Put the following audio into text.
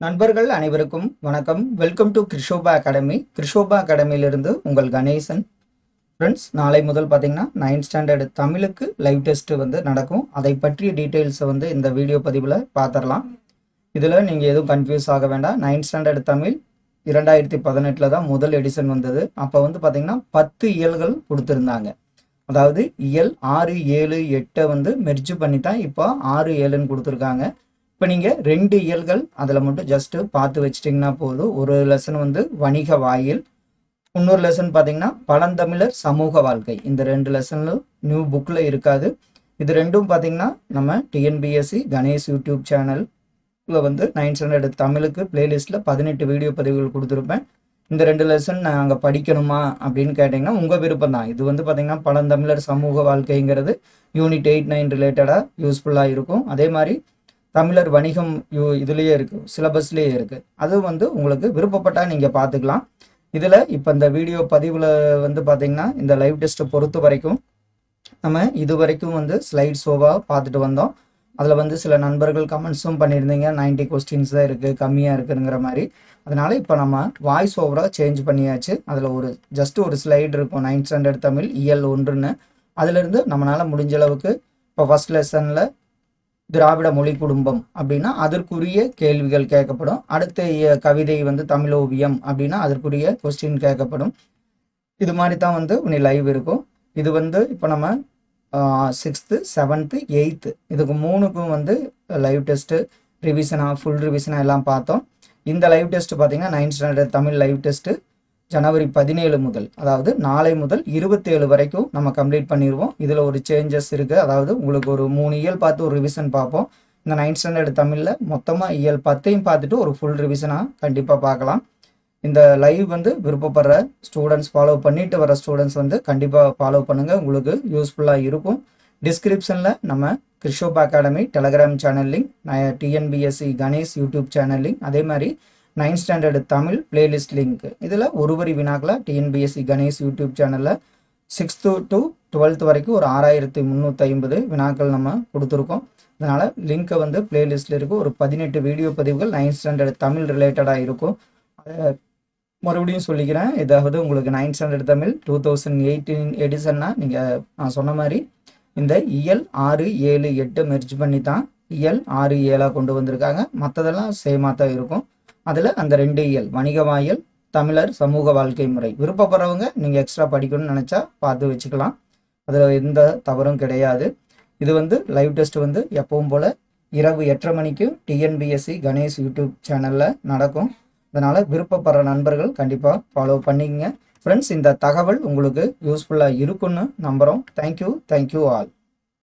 நண்பர்கள் அனைவருக்கும் வணக்கம் welcome to Krishoba academy Krishoba அகாடமியிலிருந்து உங்கள் கணேசன் ஃப்ரெண்ட்ஸ் நாளை முதல் பார்த்தீங்கன்னா நைன்த் ஸ்டாண்டர்ட் தமிழுக்கு லைவ் டெஸ்ட் வந்து நடக்கும் அதை பற்றிய டீட்டெயில்ஸை வந்து இந்த வீடியோ பதிவில் பார்த்துடலாம் இதில் நீங்கள் எதுவும் கன்ஃபியூஸ் ஆக வேண்டாம் நைன்த் ஸ்டாண்டர்ட் தமிழ் இரண்டாயிரத்தி பதினெட்டில் தான் முதல் எடிஷன் வந்தது அப்போ வந்து பார்த்தீங்கன்னா பத்து இயல்கள் கொடுத்துருந்தாங்க அதாவது இயல் ஆறு ஏழு எட்டை வந்து மெர்ஜ் பண்ணி தான் இப்போ ஆறு ஏழுன்னு கொடுத்துருக்காங்க இப்போ நீங்கள் ரெண்டு இயல்கள் அதில் மட்டும் ஜஸ்ட்டு பார்த்து வச்சிட்டிங்கன்னா போதும் ஒரு லெசன் வந்து வணிக வாயில் இன்னொரு லெசன் பார்த்தீங்கன்னா பழந்தமிழர் சமூக வாழ்க்கை இந்த ரெண்டு லெசன்லும் நியூ புக்கில் இருக்காது இது ரெண்டும் பார்த்தீங்கன்னா நம்ம டிஎன்பிஎஸ்சி கணேஷ் யூடியூப் சேனலில் வந்து நைன்த் ஸ்டாண்டர்ட் தமிழுக்கு பிளேலிஸ்ட்டில் பதினெட்டு வீடியோ பதிவுகள் கொடுத்துருப்பேன் இந்த ரெண்டு லெசன் நாங்கள் படிக்கணுமா அப்படின்னு கேட்டிங்கன்னா உங்கள் விருப்பம் தான் இது வந்து பார்த்தீங்கன்னா பழந்தமிழர் சமூக வாழ்க்கைங்கிறது யூனிட் எயிட் நைன் ரிலேட்டடாக யூஸ்ஃபுல்லாக இருக்கும் அதே மாதிரி தமிழர் வணிகம் யூ இதுலேயே இருக்குது சிலபஸ்லேயே இருக்குது அது வந்து உங்களுக்கு விருப்பப்பட்டால் நீங்கள் பார்த்துக்கலாம் இதில் இப்போ இந்த வீடியோ பதிவில் வந்து பார்த்தீங்கன்னா இந்த லைவ் டெஸ்ட்டை பொறுத்த வரைக்கும் நம்ம இது வரைக்கும் வந்து ஸ்லைட் ஷோவாக பார்த்துட்டு வந்தோம் அதில் வந்து சில நண்பர்கள் கமெண்ட்ஸும் பண்ணியிருந்தீங்க நைன்டி கொஸ்டின்ஸ் தான் இருக்குது கம்மியாக இருக்குங்கிற மாதிரி அதனால இப்போ நம்ம வாய்ஸ் ஓவராக சேஞ்ச் பண்ணியாச்சு அதில் ஒரு ஜஸ்ட் ஒரு ஸ்லைடு இருக்கும் நைன்த் ஸ்டாண்டர்ட் தமிழ் இயல் ஒன்றுன்னு அதுலேருந்து நம்மளால் முடிஞ்ச அளவுக்கு இப்போ ஃபர்ஸ்ட் லெசனில் திராவிட மொழி குடும்பம் அப்படின்னா அதற்குரிய கேள்விகள் கேட்கப்படும் அடுத்த இய- கவிதை வந்து தமிழ் ஓவியம் அப்படின்னா அதற்குரிய கொஸ்டின் கேட்கப்படும் இது மாதிரி தான் வந்து உனி லைவ் இருக்கும் இது வந்து இப்போ நம்ம சிக்ஸ்த்து செவன்த்து எயித்து இதுக்கு மூணுக்கும் வந்து லைவ் டெஸ்ட்டு ரிவிஷனாக ஃபுல் ரிவிஷனாக எல்லாம் பார்த்தோம் இந்த லைவ் டெஸ்ட் பார்த்தீங்கன்னா ninth standard Tamil live test ஜனவரி பதினேழு முதல் அதாவது நாளை முதல் இருபத்தேழு வரைக்கும் நம்ம கம்ப்ளீட் பண்ணிடுவோம் இதில் ஒரு சேஞ்சஸ் இருக்குது அதாவது உங்களுக்கு ஒரு மூணு இயல் பார்த்து ஒரு ரிவிஷன் பார்ப்போம் இந்த நைன்த் ஸ்டாண்டர்ட் தமிழில் மொத்தமாக இயல் பத்தையும் பார்த்துட்டு ஒரு ஃபுல் ரிவிஷனாக கண்டிப்பாக பார்க்கலாம் இந்த லைவ் வந்து விருப்பப்படுற ஸ்டூடெண்ட்ஸ் ஃபாலோ பண்ணிட்டு வர ஸ்டூடெண்ட்ஸ் வந்து கண்டிப்பாக ஃபாலோ பண்ணுங்கள் உங்களுக்கு யூஸ்ஃபுல்லாக இருக்கும் டிஸ்கிரிப்ஷனில் நம்ம Krishob academy Telegram channel link TNPSC Ganesh YouTube channel link அதே மாதிரி ninth standard Tamil playlist link இதில் ஒரு வரி வினாக்களை டிஎன்பிஎஸ்சி கணேஷ் யூடியூப் சேனலில் சிக்ஸ்த்து டு டுவெல்த் வரைக்கும் ஒரு ஆறாயிரத்தி முந்நூற்றி ஐம்பது வினாக்கள் நம்ம கொடுத்துருக்கோம் அதனால் லிங்க்கை வந்து பிளேலிஸ்ட்டில் இருக்கும் ஒரு பதினெட்டு வீடியோ பதிவுகள் நைன்த் ஸ்டாண்டர்ட் தமிழ் ரிலேட்டடாக இருக்கும் அதை மறுபடியும் சொல்லிக்கிறேன் இதாவது உங்களுக்கு ninth standard Tamil two thousand eighteen எடிஷன்னா நீங்கள் நான் சொன்ன மாதிரி இந்த இயல் ஆறு ஏழு எட்டு மெர்ஜ் பண்ணி தான் இயல் ஆறு ஏழாக கொண்டு வந்திருக்காங்க மற்றதெல்லாம் சேமாக தான் இருக்கும் அதில் அந்த ரெண்டு இயல் வணிகவாயல் தமிழர் சமூக வாழ்க்கை முறை விருப்பப்படுறவங்க நீங்கள் எக்ஸ்ட்ரா படிக்கணும்னு நினச்சா பார்த்து வச்சுக்கலாம் அதில் எந்த தவறும் கிடையாது இது வந்து லைவ் டெஸ்ட் வந்து எப்பவும் போல் இரவு எட்டரை மணிக்கு டிஎன்பிஎஸ்சி கணேஷ் யூடியூப் சேனலில் நடக்கும் அதனால் விருப்பப்படுற நண்பர்கள் கண்டிப்பாக ஃபாலோ பண்ணிக்கங்க ஃப்ரெண்ட்ஸ் இந்த தகவல் உங்களுக்கு யூஸ்ஃபுல்லாக இருக்குன்னு நம்புகிறோம் தேங்க்யூ தேங்க்யூ ஆல்